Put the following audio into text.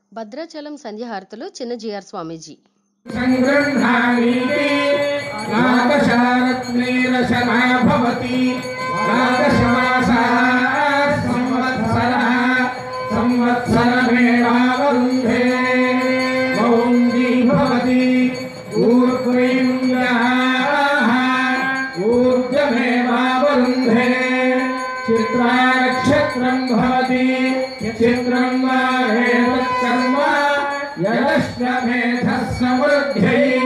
భద్రాచలం సంధ్యాహారతులు చిన్న జిఆర్ స్వామీజీ సంగృహ్ణామీతి నాగశారత్నేరశనా భవతి నాగశమాసः సంవత్సరः సంవత్సరమేవావరుంధే మౌంజీ భవతి ఊర్ధ్వైంద్రాः ఊర్ధ్వమేవావరుంధే చిత్రా నక్షత్రం భవతి చిత్రం వా ఏతత్కర్మ యదశ్వమేధः సమృద్ధ్యై